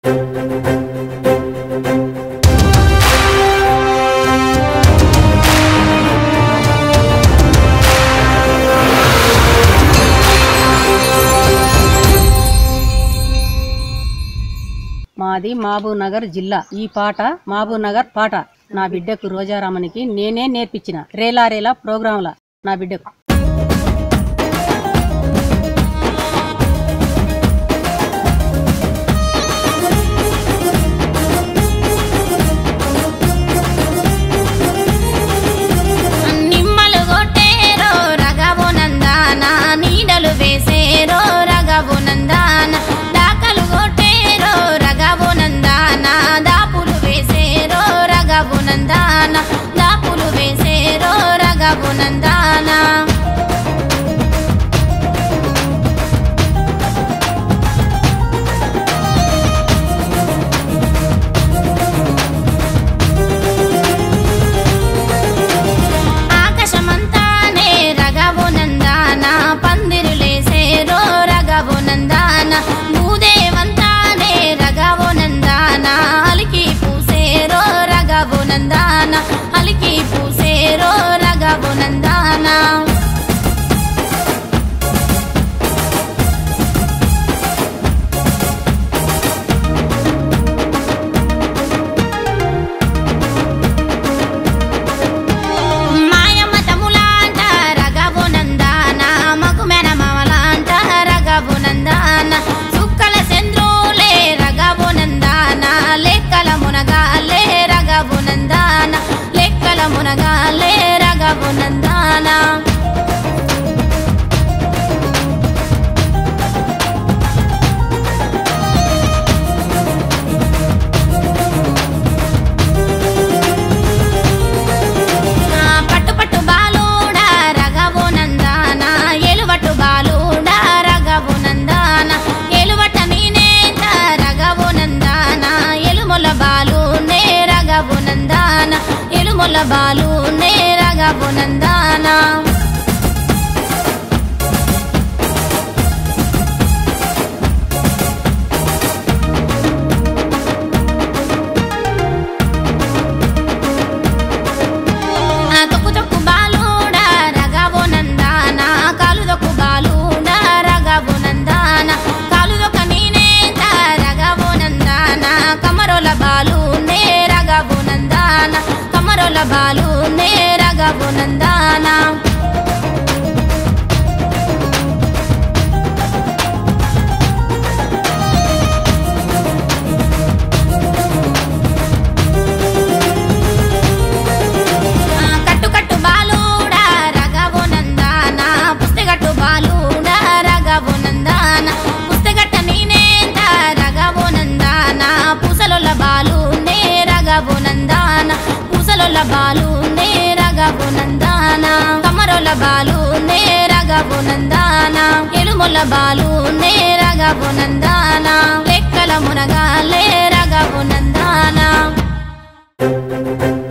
మాది మహబూబ్ నగర్ జిల్లా ఈ పాట మహబూబ్ నగర్ పాట నా బిడ్డకు రోజారామనికి నేనే నేర్పించిన రేలా రేలా ప్రోగ్రాంల నా బిడ్డకు నిమ్మలు కొట్టేరో రగవు నందాన నీడలు వేసేరో రగవు నందాన దాకలు కొట్టేరో రగవు నందాన దాపులు వేసేరో రగవు నందాన దాపులు వేసేరో రగవు నందాన ఆకాశమంతానే రగవు నందాన పందిరులేసేరో రగవు నందాన భూదేవంతానే రగవు నందాన అలికి పూసేరో రగవు నందాన అలికి పూసేరో రగవు నందాన మాయమతములాంట రగవు నందాన మగుమెన మమలాంట రగవు నందాన సుక్కల చంద్రులే రగవు నందాన లెక్కల మునగాలే రగవు నందాన లెక్కల మునగాలే రగవు నందాన ఆ పట్టు పట్టు బాలుడా రగవు నందాన ఎలువట్టు బాలుడా రగవు నందాన ఎలువట నేనేత రగవు నందాన ఎలుముల బాలు నే రగవు నందాన ఎలుముల బాలు నే రగవు నందాన ఆ తొక్కు తొక్కు బాలుడా రగవు నందాన కాలు దొక్కు బాలుడా రగవు నందాన కాలు దొక్క నేనేత రగవు నందాన కమరోల బాలు నే రగవు నందాన కమరోల బాలు నే రగవు నందాన ఆ కట్టు కట్టు బాలుడా రగవు నందాన పుస్తగట్టు బాలుడా రగవు నందాన పుస్తగట్ట నేనేంత రగవు నందాన పూసలొల్ల బాలు నే రగవు నందాన పూసలొల్ల బాలు నే రగవు నందాన కమరొల్ల బాలు నే రగవు నందాన ఎలుముల బాలు నే రగవు నందాన లెక్కల మునగాలే రగవు నందాన